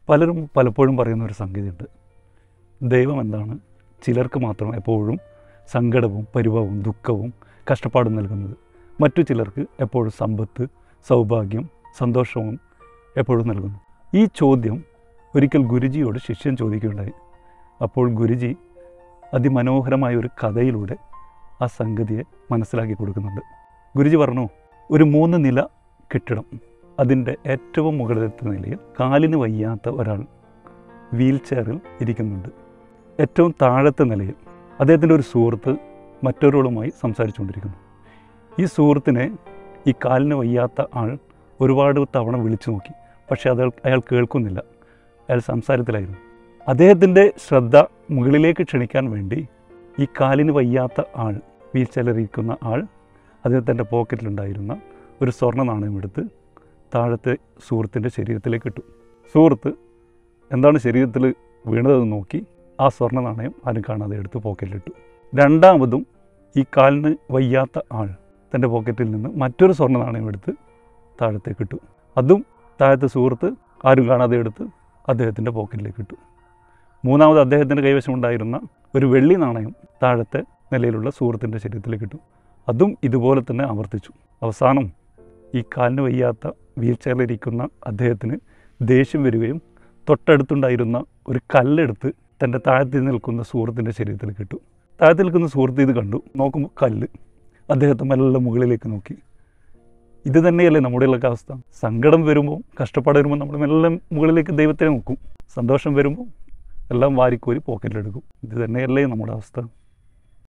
പലരും പലപ്പോഴും പറയുന്ന ഒരു സംഗതിയുണ്ട് ദൈവം എന്താണ് ചിലർക്ക് മാത്രം എപ്പോഴും സങ്കടവും പരിഭവവും ദുഃഖവും കഷ്ടപ്പാടും നൽകുന്നത് മറ്റു ചിലർക്ക് എപ്പോഴും സമ്പത്ത് സൗഭാഗ്യം സന്തോഷവും എപ്പോഴും നൽകുന്നു ഈ ചോദ്യം ഒരിക്കൽ ഗുരുജിയോട് ശിഷ്യൻ ചോദിക്കുകയുണ്ടായി അപ്പോൾ ഗുരുജി അതിമനോഹരമായ ഒരു കഥയിലൂടെ ആ സംഗതിയെ മനസ്സിലാക്കി കൊടുക്കുന്നുണ്ട് ഗുരുജി പറഞ്ഞു ഒരു മൂന്ന് നില കെട്ടിടം അതിൻ്റെ ഏറ്റവും മുകളിലത്തെ നിലയിൽ കാലിന് വയ്യാത്ത ഒരാൾ വീൽ ചെയറിൽ ഇരിക്കുന്നുണ്ട് ഏറ്റവും താഴത്തെ നിലയിൽ അദ്ദേഹത്തിൻ്റെ ഒരു സുഹൃത്ത് മറ്റൊരാളുമായി സംസാരിച്ചുകൊണ്ടിരിക്കുന്നു ഈ സുഹൃത്തിനെ ഈ കാലിന് വയ്യാത്ത ആൾ ഒരുപാട് തവണ വിളിച്ചു നോക്കി പക്ഷേ അത് അയാൾ കേൾക്കുന്നില്ല അയാൾ സംസാരത്തിലായിരുന്നു അദ്ദേഹത്തിൻ്റെ ശ്രദ്ധ മുകളിലേക്ക് ക്ഷണിക്കാൻ വേണ്ടി ഈ കാലിന് വയ്യാത്ത ആൾ വീൽ ചെയറിലിരിക്കുന്ന ആൾ അദ്ദേഹത്തിൻ്റെ പോക്കറ്റിലുണ്ടായിരുന്ന ഒരു സ്വർണ്ണ നാണയം എടുത്ത് താഴത്തെ സുഹൃത്തിൻ്റെ ശരീരത്തിലേക്ക് ഇട്ടു സുഹൃത്ത് എന്താണ് ശരീരത്തിൽ വീണതെന്ന് നോക്കി ആ സ്വർണ്ണ നാണയം ആരും കാണാതെ എടുത്ത് പോക്കറ്റിലിട്ടു രണ്ടാമതും ഈ കാലിന് വയ്യാത്ത ആൾ തൻ്റെ പോക്കറ്റിൽ നിന്ന് മറ്റൊരു സ്വർണ്ണ നാണയം എടുത്ത് താഴത്തേക്ക് ഇട്ടു അതും താഴത്തെ സുഹൃത്ത് ആരും കാണാതെ എടുത്ത് അദ്ദേഹത്തിൻ്റെ പോക്കറ്റിലേക്ക് ഇട്ടു മൂന്നാമത് അദ്ദേഹത്തിൻ്റെ കൈവശമുണ്ടായിരുന്ന ഒരു വെള്ളി നാണയം താഴത്തെ നിലയിലുള്ള സുഹൃത്തിൻ്റെ ശരീരത്തിലേക്ക് ഇട്ടു അതും ഇതുപോലെ തന്നെ ആവർത്തിച്ചു അവസാനം ഈ കാലിന് വയ്യാത്ത വീൽ ചെയറിലിരിക്കുന്ന അദ്ദേഹത്തിന് ദേഷ്യം വരികയും തൊട്ടടുത്തുണ്ടായിരുന്ന ഒരു കല്ലെടുത്ത് തൻ്റെ താഴത്തിൽ നിൽക്കുന്ന സുഹൃത്തിൻ്റെ ശരീരത്തിലേക്ക് ഇട്ടു താഴത്തിൽ നിൽക്കുന്ന സുഹൃത്ത് ഇത് കണ്ടു നോക്കുമ്പോൾ കല്ല് അദ്ദേഹത്തെ മെല്ലെ മുകളിലേക്ക് നോക്കി ഇത് തന്നെയല്ലേ നമ്മുടെയൊക്കെ അവസ്ഥ സങ്കടം വരുമ്പോൾ കഷ്ടപ്പാട് വരുമ്പോൾ നമ്മൾ മെല്ലെ മുകളിലേക്ക് ദൈവത്തെ നോക്കും സന്തോഷം വരുമ്പോൾ എല്ലാം വാരിക്കോരി പോക്കറ്റിലെടുക്കും ഇത് തന്നെയല്ലേ നമ്മുടെ അവസ്ഥ